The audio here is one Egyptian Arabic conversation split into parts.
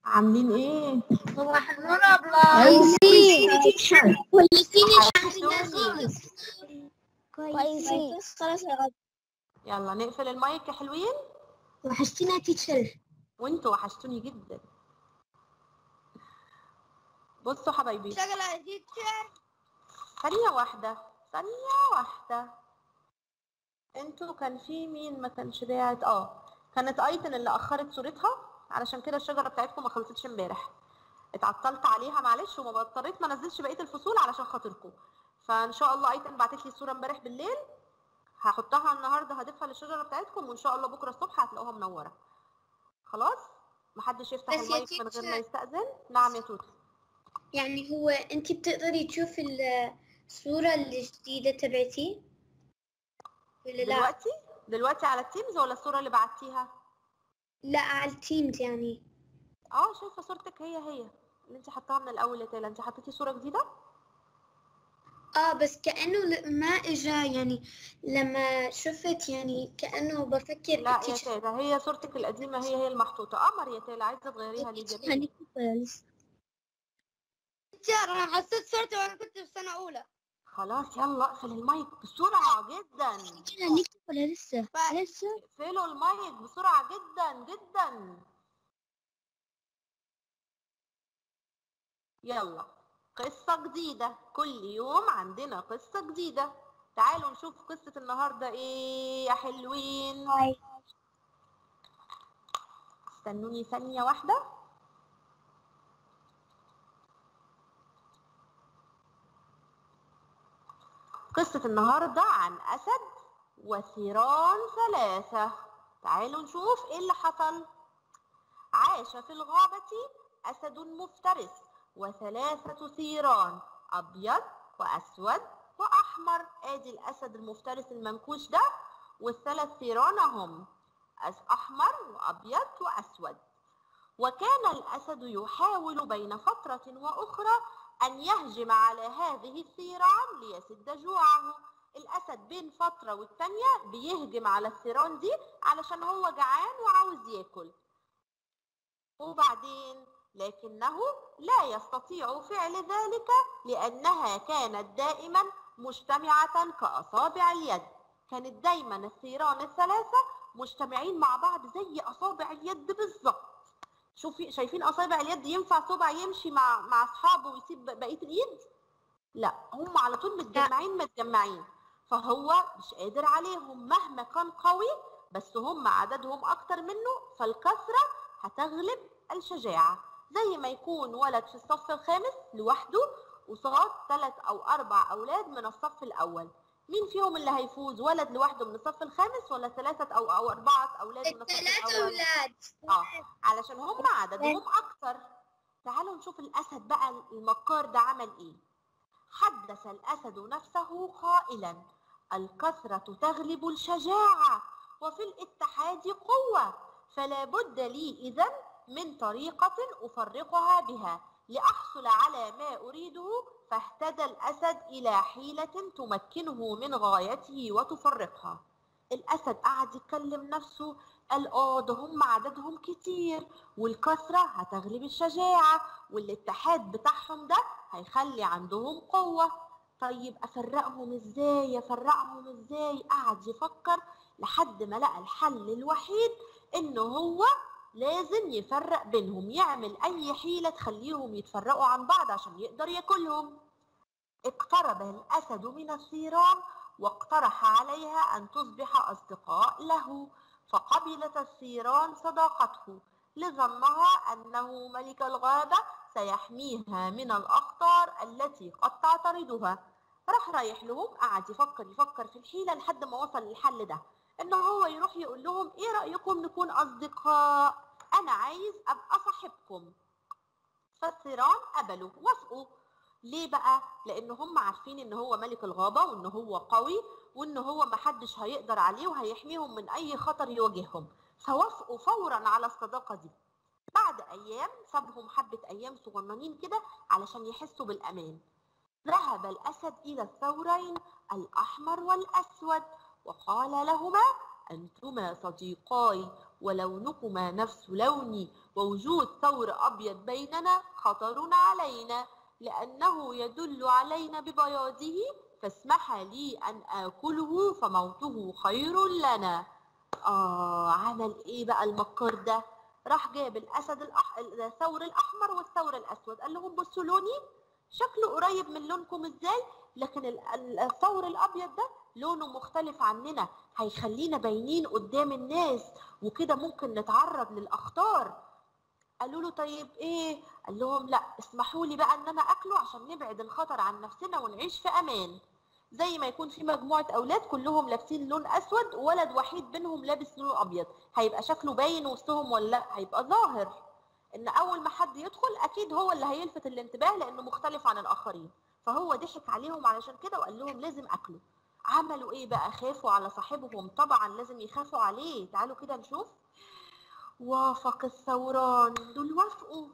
عاملين ايه صباح النور يا بلا كويسين كويسين يا وحشتوني. كويسين خلاص يا غد يلا نقفل المايك يا حلوين وحشتينا يا تيتشر وانتوا وحشتوني جدا بصوا حبايبي شغل يا تيتشر ثانية واحدة ثانية واحدة انتوا كان في مين ما كانش باعت اه كانت ايتن اللي اخرت صورتها علشان كده الشجرة بتاعتكم ما خلصتش امبارح اتعطلت عليها معلش وما اضطريت ما انزلش بقية الفصول علشان خاطركم فان شاء الله ايتن بعتت لي الصورة امبارح بالليل هحطها النهارده هضيفها للشجرة بتاعتكم وان شاء الله بكرة الصبح هتلاقوها منورة خلاص محدش يفتح بس يا المايك من غير ما تيتشر. يستأذن نعم يا توتي يعني هو انت بتقدري تشوفي الصورة الجديدة تبعتي ولا لا دلوقتي دلوقتي على التيمز ولا الصورة اللي بعتيها لا على التيمز يعني اه شايفه صورتك هي هي اللي انت حطاها من الاول يا تالا انت حطيتي صوره جديده اه بس كأنه ل- ما اجا يعني لما شفت يعني كأنه بفكر لا يا التيتشر تالا هي صورتك القديمه هي هي المحطوطه قمر يا تالا عايزه تغيريها ليه جدا هنكتب ولا لسه تيتشر انا حسيت صورتي وانا كنت في سنة أولى خلاص يلا اقفل المايك بسرعه جدا هنكتب ولا لسه لسه اقفلوا المايك بسرعه جدا جدا يلا قصه جديده كل يوم عندنا قصه جديده تعالوا نشوف قصه النهارده ايه يا حلوين استنوني ثانيه واحده قصة النهاردة عن أسد وثيران ثلاثة تعالوا نشوف إيه اللي حصل عاش في الغابة أسد مفترس وثلاثة ثيران أبيض وأسود وأحمر آدي الأسد المفترس المنكوش ده والثلاث ثيران هم أس- أحمر وأبيض وأسود وكان الأسد يحاول بين فترة وأخرى أن يهجم على هذه الثيران ليسد جوعه الأسد بين فترة والتانية بيهجم على الثيران دي علشان هو جعان وعاوز ياكل وبعدين لكنه لا يستطيع فعل ذلك لأنها كانت دائما مجتمعة كأصابع اليد كانت دايما الثيران الثلاثة مجتمعين مع بعض زي أصابع اليد بالظبط شوفي شايفين اصابع اليد ينفع صبع يمشي مع مع اصحابه ويسيب بقيه الايد لا هم على طول متجمعين متجمعين فهو مش قادر عليهم مهما كان قوي بس هم عددهم اكتر منه فالكثره هتغلب الشجاعه زي ما يكون ولد في الصف الخامس لوحده قصاد ثلاث او اربع اولاد من الصف الاول مين فيهم اللي هيفوز ولد لوحده من الصف الخامس ولا ثلاثه او او اربعه اولاد من الصف الثلاثة الاول أولاد اه علشان هم عددهم اكتر تعالوا نشوف الاسد بقى المكار ده عمل ايه حدث الاسد نفسه قائلا الكثرة تغلب الشجاعة وفي الاتحاد قوة فلا بد لي اذا من طريقة افرقها بها لاحصل على ما اريده فاهتدى الاسد الى حيلة تمكنه من غايته وتفرقها الاسد قعد يكلم نفسه قال اه ده هم عددهم كتير والكثرة هتغلب الشجاعة والاتحاد بتاعهم ده هيخلي عندهم قوة طيب افرقهم ازاي افرقهم ازاي قعد يفكر لحد ما لقى الحل الوحيد ان هو لازم يفرق بينهم يعمل اي حيلة تخليهم يتفرقوا عن بعض عشان يقدر ياكلهم اقترب الاسد من الثيران واقترح عليها ان تصبح اصدقاء له فقبلت الثيران صداقته لظنها أنه ملك الغابة سيحميها من الأخطار التي قد تعترضها راح رايح لهم قعد يفكر يفكر في الحيلة لحد ما وصل للحل ده إن هو يروح يقول لهم إيه رأيكم نكون أصدقاء أنا عايز أبقى صاحبكم فالثيران قبلوا وافقوا ليه بقى؟ لأن هم عارفين إن هو ملك الغابة وإن هو قوي وإن هو محدش هيقدر عليه وهيحميهم من أي خطر يواجههم فوافقوا فورا على الصداقة دي بعد أيام سابهم حبة أيام صغننين كده علشان يحسوا بالأمان ذهب الأسد إلى الثورين الأحمر والأسود وقال لهما أنتما صديقاي ولونكما نفس لوني ووجود ثور أبيض بيننا خطر علينا لأنه يدل علينا ببياضه فاسمح لي أن آكله فموته خير لنا آه عمل إيه بقى المكار ده راح جاب الأسد الأح... الثور الأحمر والثور الأسود قال لهم بصوا لوني شكله قريب من لونكم إزاي لكن ال- ال- الثور الأبيض ده لونه مختلف عننا هيخلينا باينين قدام الناس وكده ممكن نتعرض للأخطار قالوا له طيب ايه قال لهم لا اسمحوا لي بقى ان انا اكله عشان نبعد الخطر عن نفسنا ونعيش في امان زي ما يكون في مجموعه اولاد كلهم لابسين لون اسود وولد وحيد بينهم لابس لون ابيض هيبقى شكله باين وسطهم ولا لا هيبقى ظاهر ان اول ما حد يدخل اكيد هو اللي هيلفت الانتباه لانه مختلف عن الاخرين فهو ضحك عليهم علشان كده وقال لهم لازم اكله عملوا ايه بقى خافوا على صاحبهم طبعا لازم يخافوا عليه تعالوا كده نشوف وافق الثوران دول وافقوا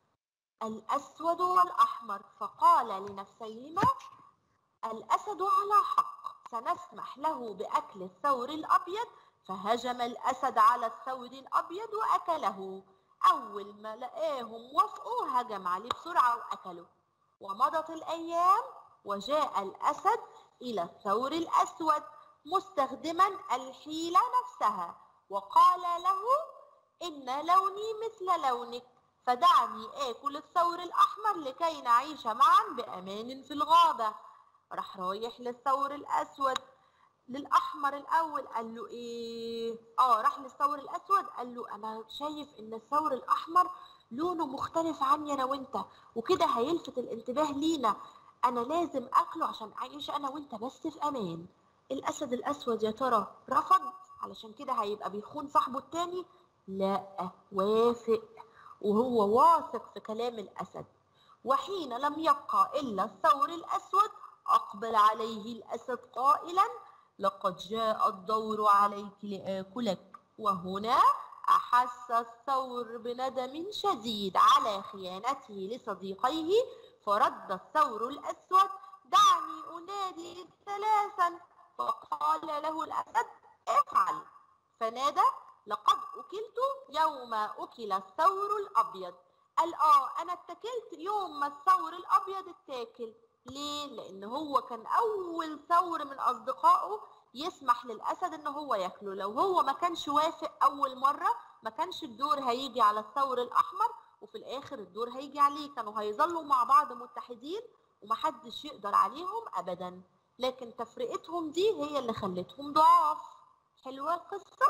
الأسود والأحمر فقال لنفسيهما الأسد على حق سنسمح له بأكل الثور الأبيض فهجم الأسد على الثور الأبيض وأكله أول ما لقاهم وافقوا هجم عليه بسرعة وأكله ومضت الأيام وجاء الأسد إلى الثور الأسود مستخدما الحيلة نفسها وقال له إن لوني مثل لونك فدعني آكل الثور الأحمر لكي نعيش معا بأمان في الغابة راح رايح للثور الأسود للأحمر الأول قال له إيه آه راح للثور الأسود قال له أنا شايف إن الثور الأحمر لونه مختلف عني أنا وأنت وكده هيلفت الانتباه لينا أنا لازم أكله عشان أعيش أنا وأنت بس في أمان الأسد الأسود يا ترى رفض علشان كده هيبقى بيخون صاحبه التاني لا وافق وهو واثق في كلام الأسد وحين لم يبقى إلا الثور الأسود أقبل عليه الأسد قائلا لقد جاء الدور عليك لآكلك وهنا أحس الثور بندم شديد على خيانته لصديقيه فرد الثور الأسود دعني أنادي ثلاثا فقال له الأسد افعل فنادى لقد أكلت يوم أكل الثور الأبيض قال آه أنا اتكلت يوم ما الثور الأبيض اتاكل ليه؟ لأن هو كان أول ثور من أصدقائه يسمح للأسد إن هو ياكله لو هو ما كانش وافق أول مرة ما كانش الدور هيجي على الثور الأحمر وفي الآخر الدور هيجي عليه كانوا هيظلوا مع بعض متحدين ومحدش يقدر عليهم أبدا لكن تفرقتهم دي هي اللي خلتهم ضعاف حلوة القصة؟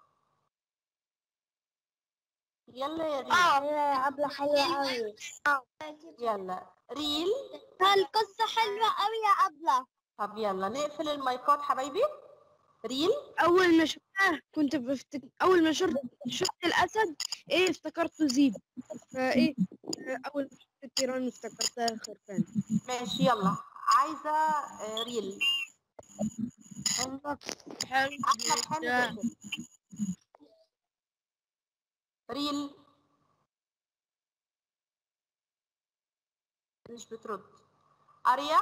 يلا يا ريل يا عبلة حلوة قوي يلا ريل القصة حلوة قوي يا عبلة طب يلا نقفل المايكات حبايبي ريل اول ما شفتها كنت بفتك... اول ما شفت شفت الاسد ايه افتكرته ذيب فايه آه، اول ما شفت التيران افتكرتها خرفان ماشي يلا عايزة آه، ريل حلو أحمد حامد جدا. اقفل. ريل مش بترد أريا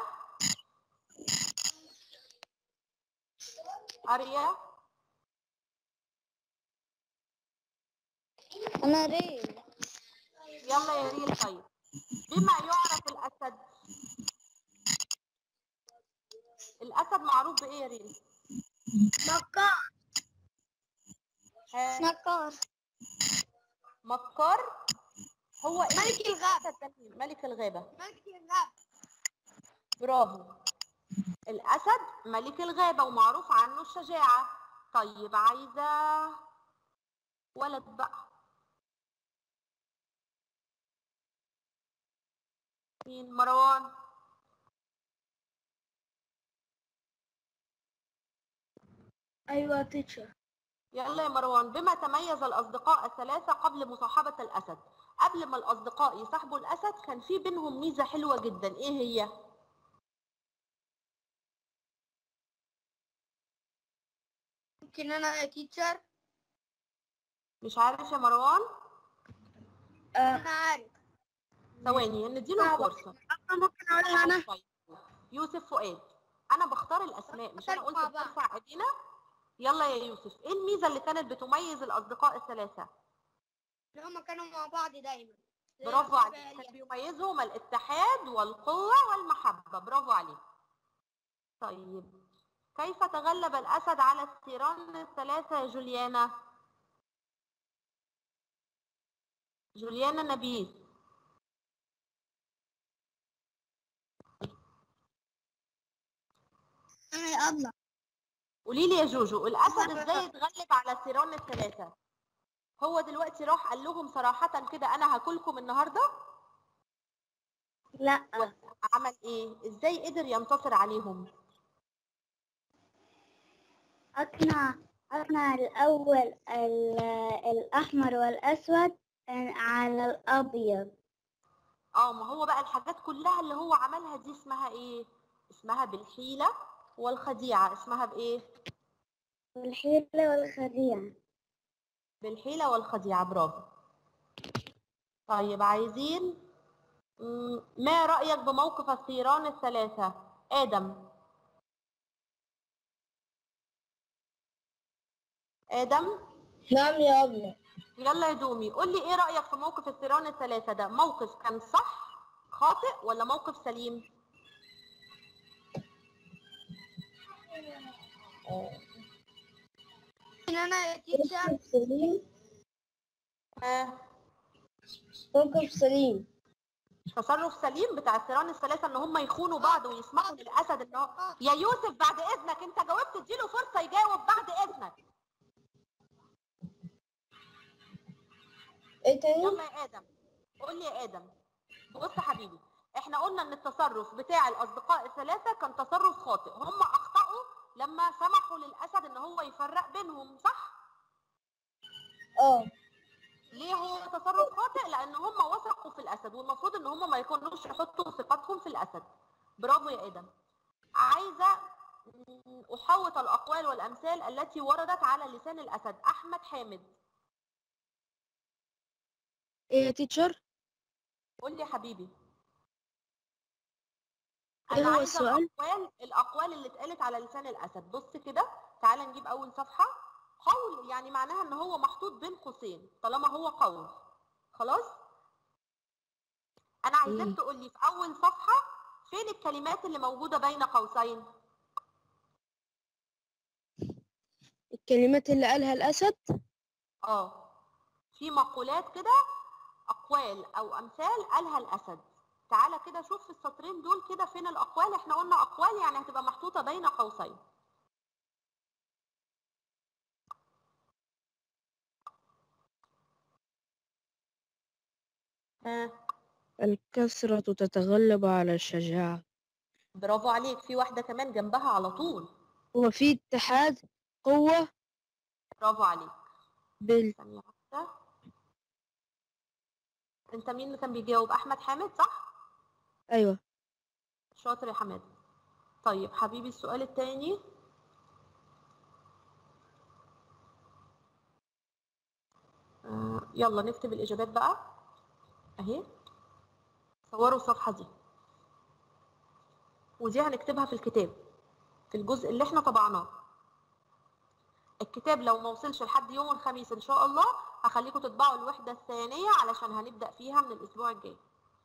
أريا أنا ريل يلا يا ريل طيب بما يعرف الأسد الأسد معروف بإيه يا ريل؟ مكار ها، مكار مكار هو إيه؟ ملك الغابة. الأسد ده؟ ملك الغابة ملك الغابة برافو الأسد ملك الغابة ومعروف عنه الشجاعة طيب عايزة ولد بقى مين مروان أيوة تيتشر يلا يا مروان بما تميز الأصدقاء الثلاثة قبل مصاحبة الأسد قبل ما الأصدقاء يصاحبوا الأسد كان في بينهم ميزة حلوة جدا إيه هي؟ ممكن أنا يا تيتشر مش عارف يا مروان؟ أنا عارف ثواني نديله الفرصة ممكن اقولها انا طيب. يوسف فؤاد انا بختار الاسماء مش انا قلت مع بعض. بترفع ايدينا يلا يا يوسف ايه الميزه اللي كانت بتميز الاصدقاء الثلاثه إن هما كانوا مع بعض دايما برافو عليك كان بيميزهم الاتحاد والقوه والمحبه برافو عليك طيب كيف تغلب الاسد على الثيران الثلاثه يا جوليانا جوليانا نبيل يا الله قولي لي يا جوجو الاسد ازاي اتغلب على الثيران الثلاثه هو دلوقتي راح قال لهم صراحه كده انا هاكلكم النهارده لا عمل ايه ازاي قدر ينتصر عليهم أقنع أقنع الأول ال- الأحمر والأسود على الأبيض اه ما هو بقى الحاجات كلها اللي هو عملها دي اسمها ايه اسمها بالحيله والخديعه اسمها بايه والحيلة والخديعة بالحيله والخديعه برافو طيب عايزين مم، ما رايك بموقف الثيران الثلاثه ادم ادم نعم يا أبلة يلا يا دومي قول لي ايه رايك في موقف الثيران الثلاثه ده موقف كان صح خاطئ ولا موقف سليم أنا موقف سليم آه. موقف سليم تصرف سليم بتاع الثيران الثلاثه ان هم يخونوا بعض ويسمحوا للاسد ان هو يا يوسف بعد اذنك انت جاوبت اديله فرصه يجاوب بعد اذنك إيه تاني؟ يلا يا ادم قول لي يا ادم بص يا حبيبي احنا قلنا ان التصرف بتاع الاصدقاء الثلاثه كان تصرف خاطئ هم اخطاوا لما سمحوا للاسد ان هو يفرق بينهم صح آه ليه هو تصرف خاطئ لان هم وثقوا في الاسد والمفروض ان هم ما يكونوش يحطوا ثقتهم في الاسد برافو يا ادم عايزه م، احوط الاقوال والامثال التي وردت على لسان الاسد احمد حامد ايه يا تيتشر قول لي يا حبيبي إيه انا هو عايزه السؤال؟ الاقوال الاقوال اللي اتقالت على لسان الاسد بص كده تعالى نجيب اول صفحه قول يعني معناها ان هو محطوط بين قوسين طالما هو قول خلاص انا مم. عايزاك تقول لي في اول صفحه فين الكلمات اللي موجوده بين قوسين الكلمات اللي قالها الأسد اه في مقولات كده اقوال او امثال قالها الاسد تعالى كده شوف في السطرين دول كده فين الاقوال احنا قلنا اقوال يعني هتبقى محطوطه بين قوسين ها الكثرة تتغلب على الشجاعة برافو عليك في واحده كمان جنبها على طول وفي اتحاد قوة برافو عليك بال ثانيه واحده انت مين اللي كان بيجاوب احمد حامد صح أيوة شاطر يا حماد طيب حبيبي السؤال التاني آه، يلا نكتب الإجابات بقى أهي صوروا الصفحة دي ودي هنكتبها في الكتاب في الجزء اللي احنا طبعناه الكتاب لو ما وصلش لحد يوم الخميس إن شاء الله هخليكم تطبعوا الوحدة الثانية علشان هنبدأ فيها من الأسبوع الجاي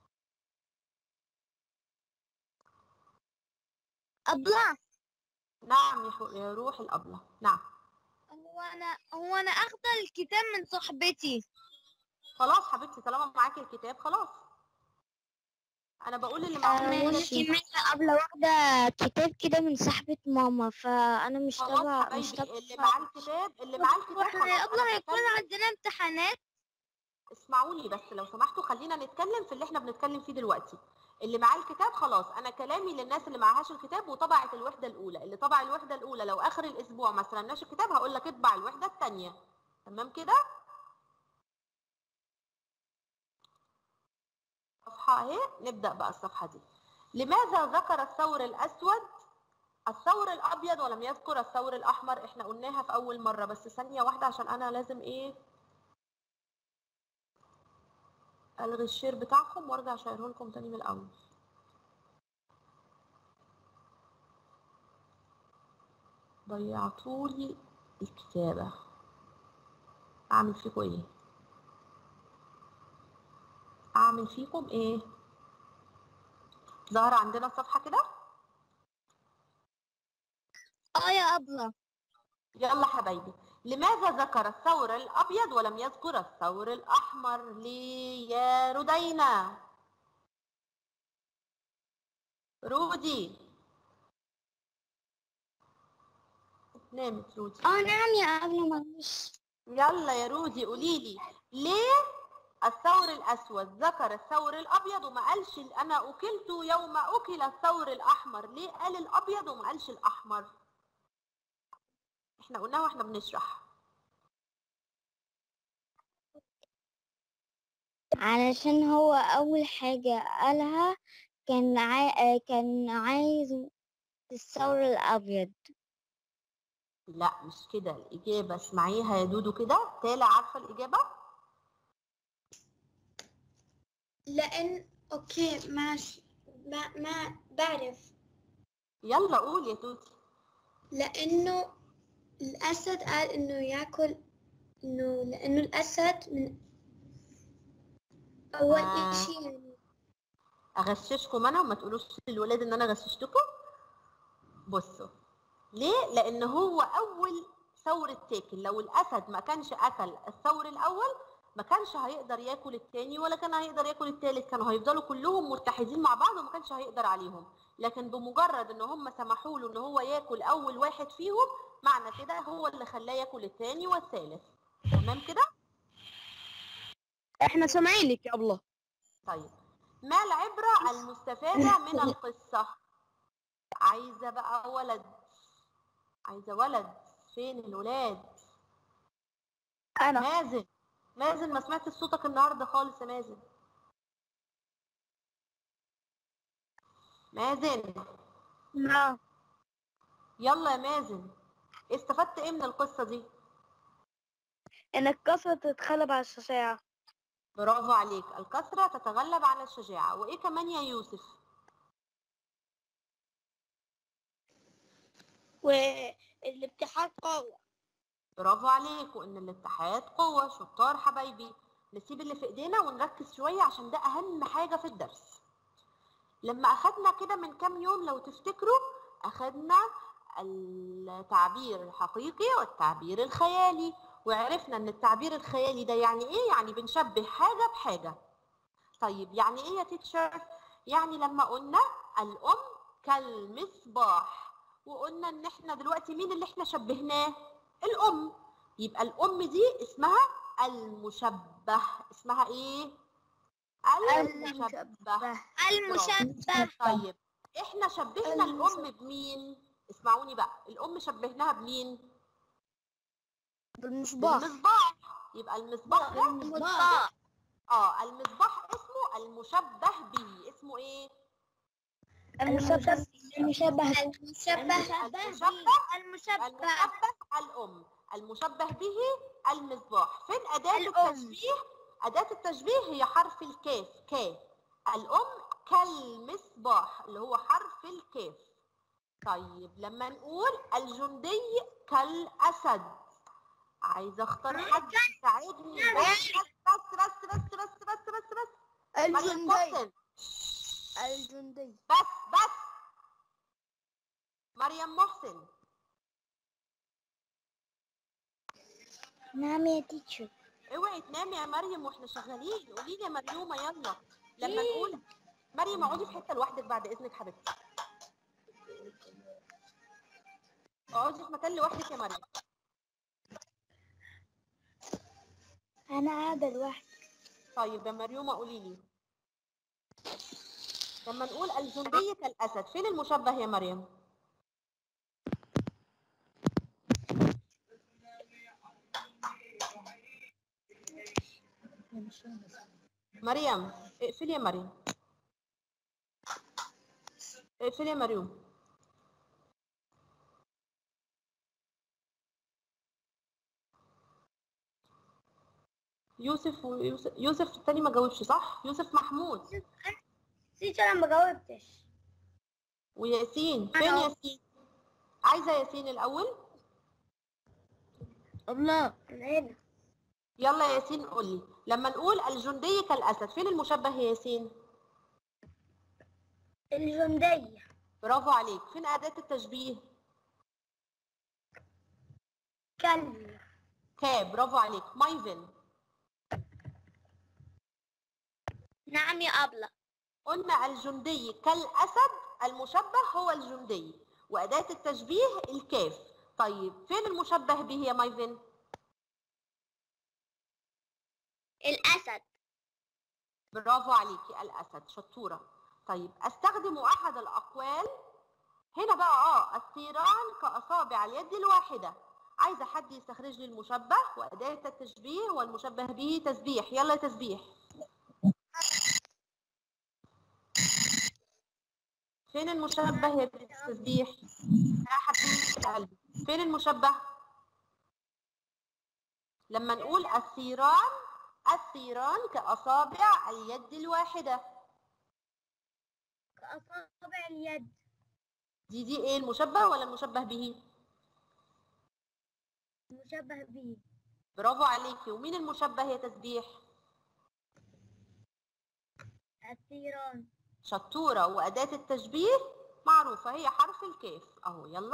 أبلة نعم يا حو- يا روح الأبلة نعم هو أنا هو أنا أخذ الكتاب من صاحبتي خلاص حبيبتي طالما معاكي الكتاب خلاص انا بقول اللي معاكي ماشي معايا قبل واخدة كتاب كده من صاحبة ماما فأنا مش خلاص تبع مش حبايبي تبع اللي معاه الكتاب اللي معاه الكتاب خلاص قبل أنا هيكون بتكلم- عندنا امتحانات اسمعوني بس لو سمحتوا خلينا نتكلم في اللي احنا بنتكلم فيه دلوقتي اللي معاه الكتاب خلاص انا كلامي للناس اللي معهاش الكتاب وطبعت الوحده الاولى اللي طبع الوحده الاولى لو اخر الاسبوع ما استلمناش الكتاب هقول لك اطبع الوحده الثانيه تمام كده صفحه اهي نبدا بقى الصفحه دي لماذا ذكر الثور الاسود الثور الابيض ولم يذكر الثور الاحمر احنا قلناها في اول مره بس ثانيه واحده عشان انا لازم ايه الغي الشير بتاعكم وارجع اشيره لكم تاني من الاول ضيعتولي الكتابة أعمل فيكم إيه؟ أعمل فيكم إيه؟ ظهر عندنا الصفحة كده؟ اه يا أبلة يلا حبايبي لماذا ذكر الثور الأبيض ولم يذكر الثور الأحمر ليه يا ردينا رودي نامت رودي اه نعم يا أبلة معلش يلا يا رودي قولي لي ليه الثور الأسود ذكر الثور الأبيض وما قالش أنا أكلت يوم أكل الثور الأحمر ليه قال الأبيض وما قالش الأحمر احنا قلناها واحنا بنشرح علشان هو أول حاجة قالها كان عاي... كان عايز الثور الأبيض لا مش كده الإجابة اسمعيها يا دودو كده تالا عارفة الإجابة لأن أوكي ماشي ما, ما بعرف يلا قول يا توتي لأنه الأسد قال إنه ياكل إنه لأنه الأسد من أول آه. إشي يعني اغششكم انا وما تقولوش للولاد ان انا غششتكم بصوا ليه لان هو اول ثور التاكل لو الاسد ما كانش اكل الثور الاول ما كانش هيقدر ياكل التاني ولا كان هيقدر ياكل التالت كانوا هيفضلوا كلهم متحدين مع بعض وما كانش هيقدر عليهم لكن بمجرد ان هم سمحوا له ان هو ياكل اول واحد فيهم معنى كده هو اللي خلاه ياكل التاني والثالث تمام كده احنا سامعينك يا ابله طيب ما العبرة المستفادة من القصة؟ عايزة بقى ولد عايزة ولد فين الولاد؟ انا مازن مازن ما سمعت صوتك النهاردة خالص يا مازن مازن نعم يلا يا مازن استفدت ايه من القصة دي؟ ان القصة تتخلب على الشجاعة برافو عليك الكثرة تتغلب على الشجاعة وايه كمان يا يوسف؟ والاتحاد قوة برافو عليك وان الاتحاد قوة شطار حبايبي نسيب اللي في ايدينا ونركز شوية عشان ده اهم حاجة في الدرس لما اخدنا كده من كام يوم لو تفتكروا اخدنا التعبير الحقيقي والتعبير الخيالي وعرفنا ان التعبير الخيالي ده يعني ايه يعني بنشبه حاجة بحاجة طيب يعني ايه يا تيتشر يعني لما قلنا الام كالمصباح وقلنا ان احنا دلوقتي مين اللي احنا شبهناه الام يبقى الام دي اسمها المشبه اسمها ايه المشبه المشبه طيب احنا شبهنا الام بمين اسمعوني بقى الام شبهناها بمين بالمصباح بالمصباح يبقى المصباح ده المصباح اه المصباح اسمه المشبه به اسمه ايه المشبه المشبه المشبه المشبه المشبه المشبه الأم المشبه به المصباح فين أداة الأم. التشبيه أداة التشبيه هي حرف الكاف ك الأم كالمصباح اللي هو حرف الكاف طيب لما نقول الجندي كالأسد عايزة أختار حد يساعدني بس بس بس بس بس بس بس بس بس مريم الجندي محسن الجندي بس بس مريم محسن نعم يا تيتشر اوعي تنامي يا مريم واحنا شغالين قولي لي يا مريومه يلا لما نقول مريم اقعدي في حته لوحدك بعد اذنك حبيبتي اقعدي في مكان لوحدك يا مريم أنا قاعدة لوحدي طيب يا مريومه قولي لي لما نقول الجندي كالاسد فين المشبه يا مريم مريم اقفلي يا مريم اقفلي يا مريم يوسف ويوسف يوسف التاني ما جاوبش صح يوسف محمود تيتشر أنا ما جاوبتش وياسين فين أنا. ياسين عايزه ياسين الاول أبلة هنا يلا يا ياسين قول لي لما نقول الجندي كالاسد فين المشبه يا ياسين الجندية برافو عليك فين اداه التشبيه كلب كاب برافو عليك مايفن نعم يا أبلة قلنا الجندي كالاسد المشبه هو الجندي واداه التشبيه الكاف طيب فين المشبه به يا مايفن الأسد برافو عليكي الاسد شطوره طيب استخدم احد الاقوال هنا بقى اه الثيران كاصابع اليد الواحده عايزه حد يستخرج لي المشبه واداه التشبيه والمشبه به تسبيح يلا يا تسبيح فين المشبه يا تسبيح يا حبيبي قلبي فين المشبه لما نقول الثيران الثيران كأصابع اليد الواحدة كأصابع اليد دي دي ايه المشبه ولا المشبه به مشبه به برافو عليكي ومين المشبه يا تسبيح الثيران شطورة وأداة التشبيه معروفة هي حرف الكاف أهو يلا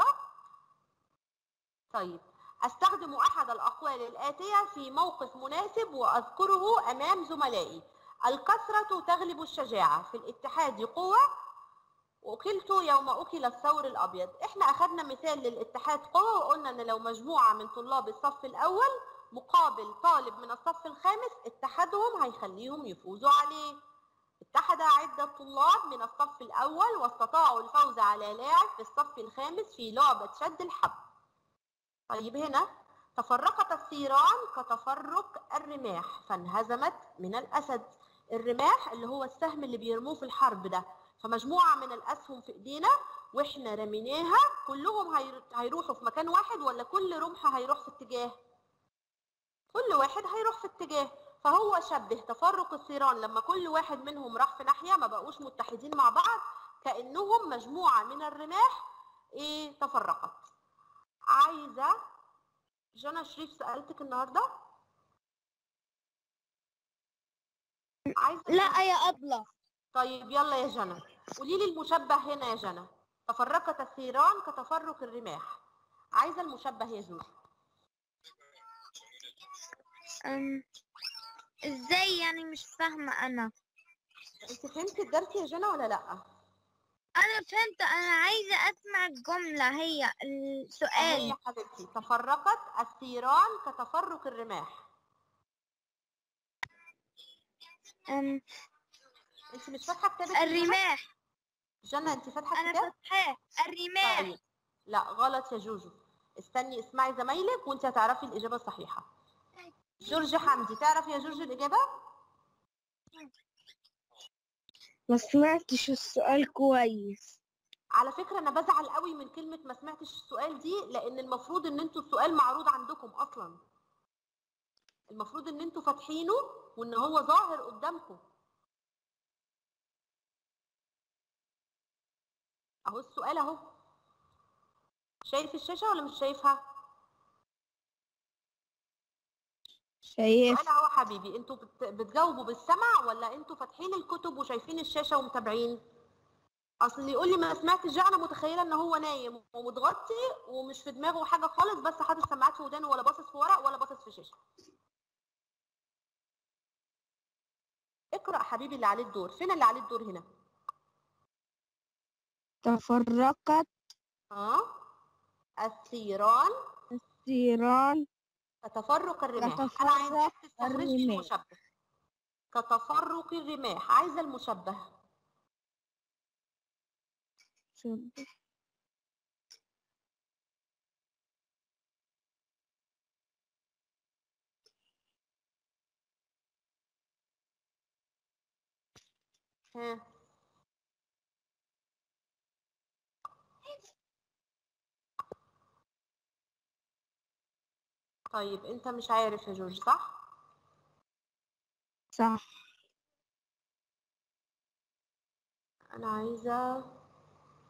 طيب أستخدم أحد الأقوال الآتية في موقف مناسب وأذكره أمام زملائي الكثرة تغلب الشجاعة في الاتحاد قوة وأكلت يوم أكل الثور الأبيض إحنا أخذنا مثال للاتحاد قوة وقلنا أن لو مجموعة من طلاب الصف الأول مقابل طالب من الصف الخامس اتحادهم هيخليهم يفوزوا عليه اتحد عدة طلاب من الصف الأول واستطاعوا الفوز على لاعب في الصف الخامس في لعبة شد الحبل طيب هنا تفرقت الثيران كتفرق الرماح فانهزمت من الأسد الرماح اللي هو السهم اللي بيرموه في الحرب ده فمجموعة من الأسهم في إيدينا وإحنا رميناها كلهم هير- هيروحوا في مكان واحد ولا كل رمح هيروح في اتجاه كل واحد هيروح في اتجاه فهو شبه تفرق الثيران لما كل واحد منهم راح في ناحية ما بقوش متحدين مع بعض كأنهم مجموعة من الرماح ايه تفرقت عايزة جنى شريف سألتك النهاردة عايزة لا يا أبلة طيب يلا يا جنى قولي لي المشبه هنا يا جنى تفرقت الثيران كتفرق الرماح عايزة المشبه يا زوزو أم... ازاي يعني مش فاهمة أنا انت فهمتي الدرس يا جنى ولا لا أنا فهمت أنا عايزة أسمع الجملة هي اهي السؤال يا حبيبتي تفرقت الثيران كتفرق الرماح أم... انت مش فاتحه كتابك يا جنى؟ الرماح جنى انت فاتحه أنا الكتاب فاتحاه الرماح طيب لا غلط يا جوجو استني اسمعي زمايلك وانت هتعرفي الاجابه الصحيحه جورج حمدي تعرف يا جورج الاجابه ما سمعتش السؤال كويس على فكره انا بزعل قوي من كلمه ما سمعتش السؤال دي لان المفروض ان انتوا السؤال معروض عندكم اصلا المفروض ان انتوا فاتحينه وان هو ظاهر قدامكم اهو السؤال اهو شايف الشاشه ولا مش شايفها شايف السؤال اهو حبيبي انتوا بت- بتجاوبوا بالسمع ولا انتوا فاتحين الكتب وشايفين الشاشه ومتابعين اصل اللي يقول لي ما سمعتش ده انا متخيله ان هو نايم ومتغطي ومش في دماغه حاجه خالص بس حاطط سماعات في ودانه ولا باصص في ورق ولا باصص في شاشه اقرا حبيبي اللي عليه الدور فين اللي عليه الدور هنا تفرقت ها الثيران الثيران كتفرق الرماح انا عايزاك كتفرق تستخرج لي الرماح. المشبه كتفرق الرماح عايزه المشبه شب- ها طيب انت مش عارف يا جورج صح صح انا عايزه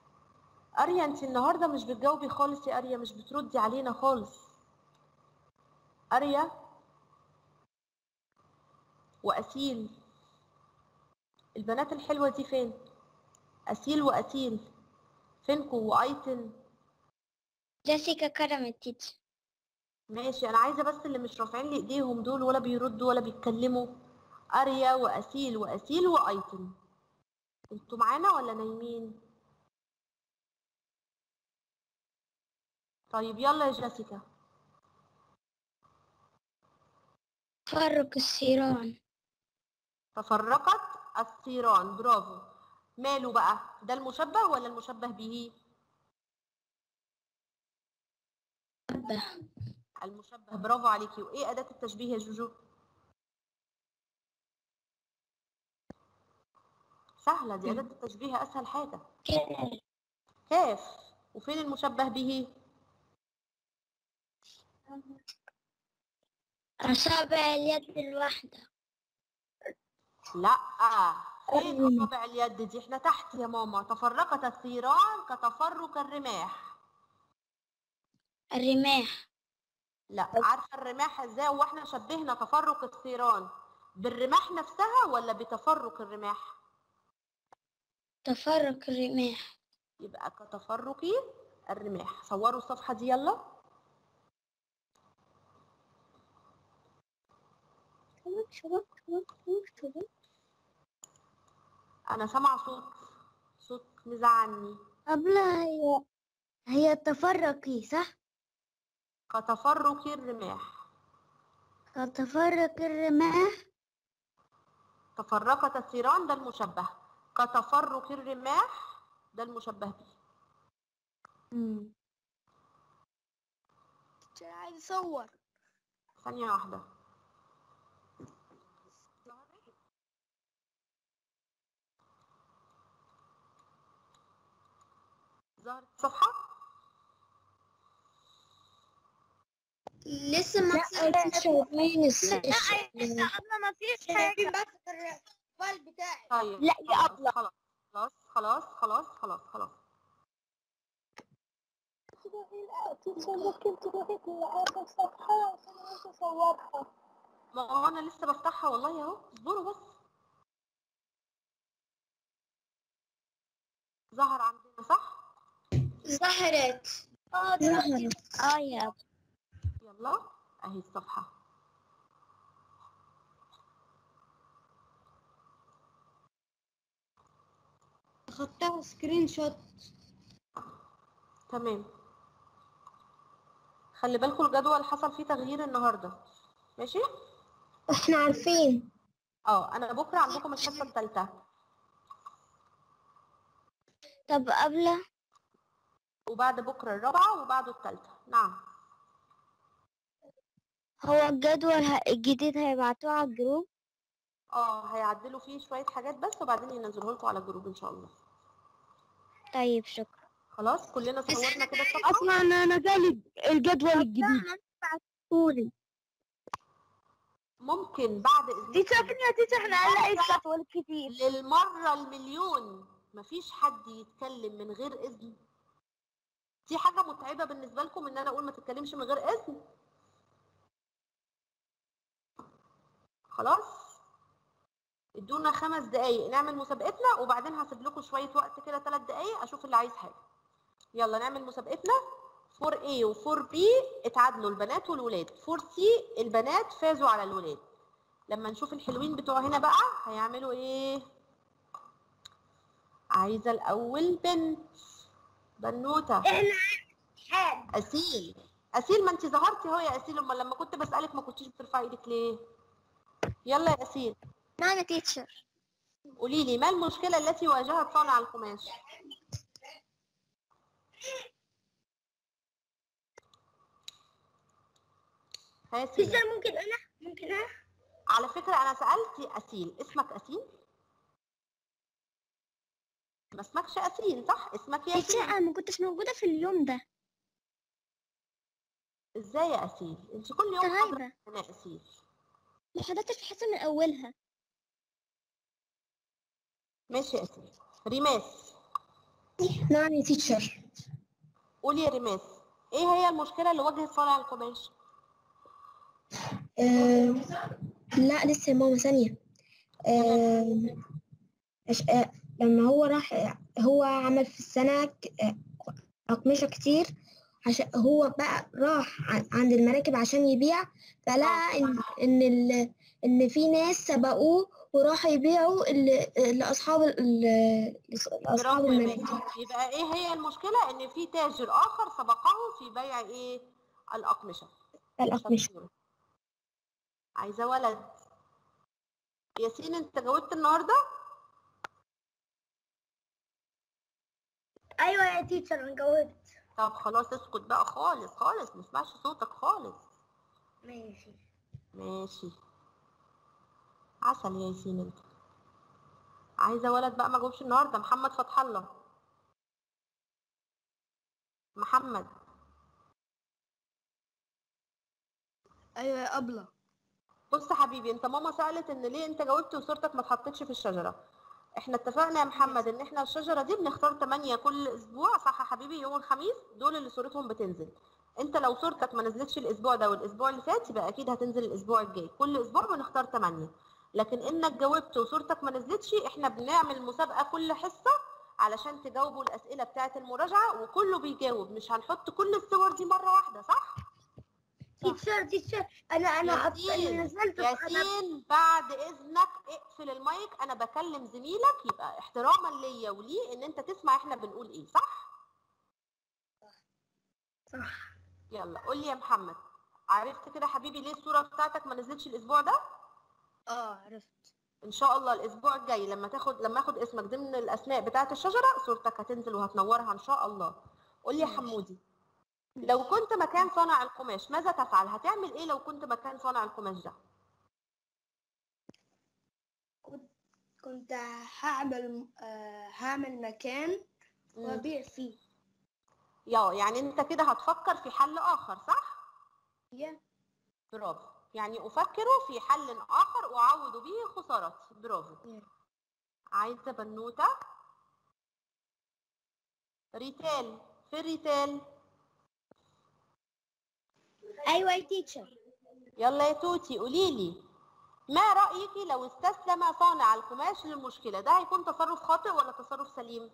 اريا انت النهارده مش بتجاوبي خالص يا اريا مش بتردي علينا خالص اريا واسيل البنات الحلوه دي فين اسيل واسيل فينكم وايتن جيسيكا كرمت تيتشر ماشي انا عايزه بس اللي مش رافعين لي ايديهم دول ولا بيردوا ولا بيتكلموا اريا واسيل واسيل وايتن انتوا معانا ولا نايمين طيب يلا يا جيسيكا تفرق السيران تفرقت الثيران برافو ماله بقى ده المشبه ولا المشبه به المشبه برافو عليكي وايه اداه التشبيه يا جوجو سهله دي اداه التشبيه اسهل حاجه كاف وفين المشبه به أصابع اليد الواحدة لا فين اصابع اليد دي احنا تحت يا ماما تفرقت الثيران كتفرق الرماح الرماح لا عارفه الرماح ازاي واحنا شبهنا تفرق الثيران بالرماح نفسها ولا بتفرق الرماح تفرق الرماح يبقى كتفرق الرماح صوروا الصفحه دي يلا انا سامعه صوت صوت مزعلني قبلها هي هي تفرقي صح؟ كتفرق الرماح تفرق الرماح تفرقت الثيران ده المشبه كتفرق الرماح ده المشبه به عايز اصور ثانيه واحده ظهرت الصفحه لسه ما لسه قبل ما فيش حاجه طيب لا، يا خلاص، أبلة. خلاص خلاص خلاص خلاص خلاص خلاص ممكن تروحي تلعبي الصفحة عشان عايزة أصورها ما هو انا لسه بفتحها والله اهو اصبروا بس ظهر عندنا صح ظهرت ظهرت اه يا يلا اهي الصفحه خدتها سكرين شوت تمام خلي بالكم الجدول حصل فيه تغيير النهارده ماشي احنا عارفين اه انا بكره عندكم الحصه الثالثه طب قبل وبعد بكره الرابعه وبعده الثالثه نعم هو الجدول ه- الجديد هيبعتوه على الجروب اه هيعدلوا فيه شويه حاجات بس وبعدين ينزلوه لكم على الجروب ان شاء الله طيب شكرا خلاص كلنا صورنا كده الصفحه اصلا انا جالي الجدول الجديد قولي ممكن بعد اذنكم تيتا فين يا تيتا احنا هنلاقي الجدول كتير للمرة المليون مفيش حد يتكلم من غير إذن دي حاجة متعبة بالنسبة لكم إن أنا أقول ما تتكلمش من غير إذن خلاص ادونا خمس دقايق نعمل مسابقتنا وبعدين هسيب لكم شوية وقت كده ثلاث دقايق أشوف اللي عايز حاجة يلا نعمل مسابقتنا 4A و 4B اتعادلوا البنات والولاد 4C البنات فازوا على الولاد لما نشوف الحلوين بتوع هنا بقى هيعملوا ايه عايزه الاول بنت بنوته اسيل اسيل ما انت ظهرتي اهو يا اسيل امال لما كنت بسالك ما كنتيش بترفعي ايدك ليه يلا يا اسيل نعم تيتشر قولي لي ما المشكله التي واجهت صانع القماش ها يا سيدي. ممكن انا ممكن انا على فكره انا سالت اسيل اسمك اسيل ما اسمكش اسيل صح اسمك ياسين تيتشر انا ما كنتش موجودة في اليوم ده ازاي يا اسيل انت كل يوم كنت حاضره غايبة انا يا اسيل ما حضرتش الحصة من اولها ماشي يا اسيل ريماس نعم يا تيتشر قولي يا ريماس ايه هي المشكله اللي واجهت صانع القماش آه لا لسه يا ماما ثانية آه أش... آه لما هو راح هو عمل في السنة ك- آه، أقمشة كتير عشان هو بقى راح ع- عند المراكب عشان يبيع فلقى إن إن ال... إن في ناس سبقوه وراحوا يبيعوا ل... لأصحاب ال... لأصحاب برافو يا المراكب ماجد يبقى ايه هي المشكله ان في تاجر اخر سبقه في بيع ايه الاقمشه الأقمشة شطورة. عايزه ولد ياسين انت جاوبت النهارده أيوة يا تيتشر أنا جاوبت طب خلاص اسكت بقى خالص خالص ما نسمعش صوتك خالص ماشي ماشي عسل يا ياسين انت عايزه ولد بقى ما جاوبش النهارده محمد فتح الله محمد ايوه يا ابله بص يا حبيبي انت ماما سألت ان ليه انت جاوبت وصورتك ما اتحطتش في الشجرة احنا اتفقنا يا محمد ان احنا الشجرة دي بنختار 8 كل اسبوع صح يا حبيبي يوم الخميس دول اللي صورتهم بتنزل انت لو صورتك ما نزلتش الاسبوع ده والاسبوع اللي فات يبقى اكيد هتنزل الاسبوع الجاي كل اسبوع بنختار 8 لكن انك جاوبت وصورتك ما نزلتش احنا بنعمل مسابقة كل حصة علشان تجاوبوا الاسئلة بتاعة المراجعة وكله بيجاوب مش هنحط كل الصور دي مرة واحدة صح؟ تيتشر تيتشر أنا أنا أصلا ياسين نزلت أنا ياسين بعد اذنك اقفل المايك انا بكلم زميلك يبقى احتراما ليا وليه ان انت تسمع احنا بنقول ايه صح صح يلا قول لي يا محمد عرفت كده حبيبي ليه الصوره بتاعتك ما نزلتش الاسبوع ده اه عرفت ان شاء الله الاسبوع الجاي لما تاخد لما اخد اسمك ضمن الاسماء بتاعه الشجره صورتك هتنزل وهتنورها ان شاء الله قول لي يا حمودي لو كنت مكان صانع القماش ماذا تفعل هتعمل ايه لو كنت مكان صانع القماش ده كنت هعمل آه، هعمل مكان مم. وابيع فيه يا يعني انت كده هتفكر في حل اخر صح يا برافو يعني افكر في حل اخر اعوض به خسارتي برافو مم. عايزه بنوته ريتال في الريتال أيوة يا تيتشر يلا يا توتي قولي لي ما رايك لو استسلم صانع القماش للمشكله ده هيكون تصرف خاطئ ولا تصرف سليم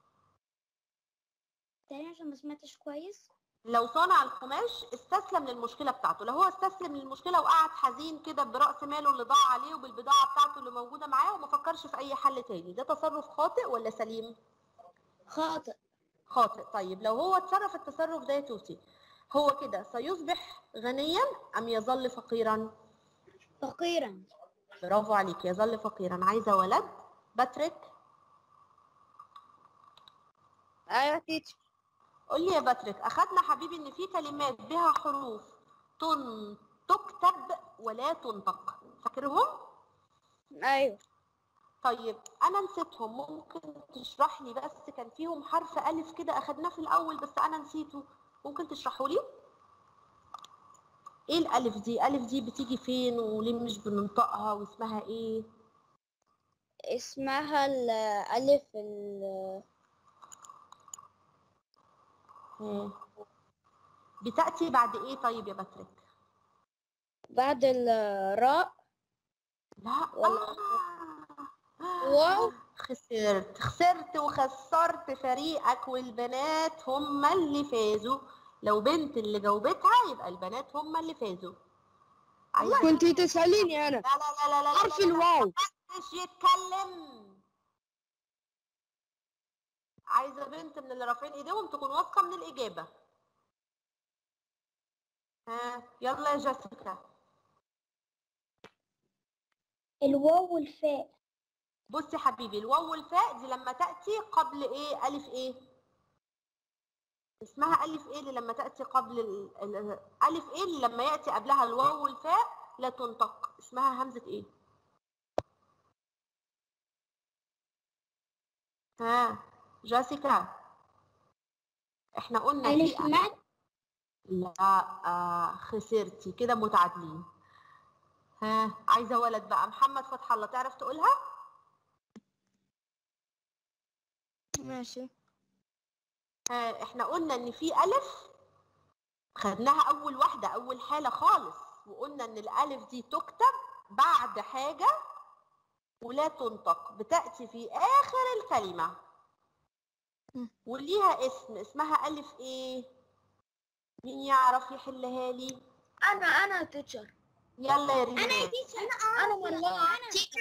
تاني عشان ما سمعتش كويس لو صانع القماش استسلم للمشكله بتاعته لو هو استسلم للمشكله وقعد حزين كده براس ماله اللي ضاع عليه وبالبضاعه بتاعته اللي موجوده معاه وما فكرش في اي حل تاني ده تصرف خاطئ ولا سليم خاطئ خاطئ طيب لو هو اتصرف التصرف ده يا توتي هو كده سيصبح غنيا ام يظل فقيرا فقيرا برافو عليك يظل فقيرا عايزه ولد باتريك ايوه تيتشر قول لي يا باتريك اخدنا حبيبي ان في كلمات بها حروف تن تكتب ولا تنطق فاكرهم ايوه طيب انا نسيتهم ممكن تشرح لي بس كان فيهم حرف الف كده اخدناه في الاول بس انا نسيته ممكن تشرحه لي ايه الالف دي الف دي بتيجي فين وليه مش بننطقها واسمها ايه اسمها الألف ال- مم. بتاتي بعد ايه طيب يا باتريك بعد الراء لا ولا- آه. واو. خسرت خسرت وخسرت فريقك والبنات هم اللي فازوا لو بنت اللي جاوبتها يبقى البنات هم اللي فازوا عايزة كنت تسأليني انا لا لا لا لا لا حرف لا لا لا. الواو محدش يتكلم عايزة بنت من اللي رافعين ايديهم تكون واثقة من الإجابة ها يلا يا جيسيكا الواو والفاء بصي يا حبيبي الواو والفاء دي لما تأتي قبل ايه ألف ايه اسمها ألف ايه اللي لما تأتي قبل ال... ال... ألف ايه اللي لما يأتي قبلها الواو والفاء لا تنطق اسمها همزة ايه ها جاسيكا احنا قلنا في ألف مد لا آه خسرتي كده متعادلين ها عايزة ولد بقى محمد فتح الله تعرف تقولها ماشي ها احنا قلنا ان في الف خدناها اول واحده اول حاله خالص وقلنا ان الالف دي تكتب بعد حاجه ولا تنطق بتاتي في اخر الكلمه وليها اسم اسمها الف ايه مين يعرف يحلها لي انا انا تيتشر يلا يا ريم انا والله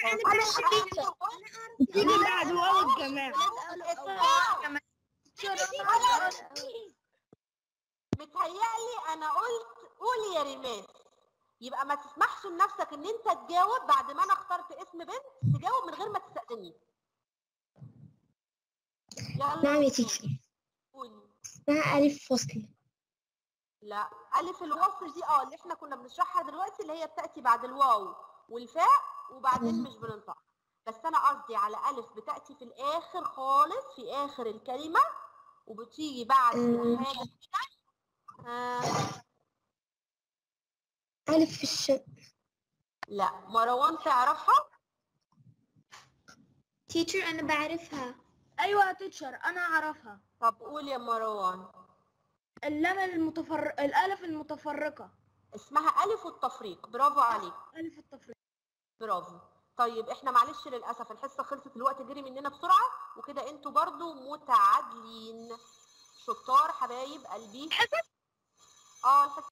تيجي بعد واو الجماعة متهيألي انا قلت قول يا ريماس يبقى ما تسمحش لنفسك ان انت تجاوب بعد ما انا اخترت اسم بنت تجاوب من غير ما تستأذني يلا نعم يا تيتشر قولي اسمها ألف فصل لا ألف الوصل دي اه اللي احنا كنا بنشرحها دلوقتي اللي هي بتأتي بعد الواو والفاء وبعدين مش بننطق بس أنا قصدي على ألف بتأتي في الآخر خالص في آخر الكلمة وبتيجي بعد أمم. حاجة كده آه ألف في الش لا مروان تعرفها تيتشر أنا بعرفها ايوه يا تيتشر انا اعرفها طب قول يا مروان اللام المتفر الالف المتفرقه اسمها ألف التفريق برافو عليك الف التفريق برافو طيب احنا معلش للأسف الحصة خلصت الوقت جري مننا بسرعة وكده انتوا برضو متعادلين شطار حبايب قلبي اه الحصة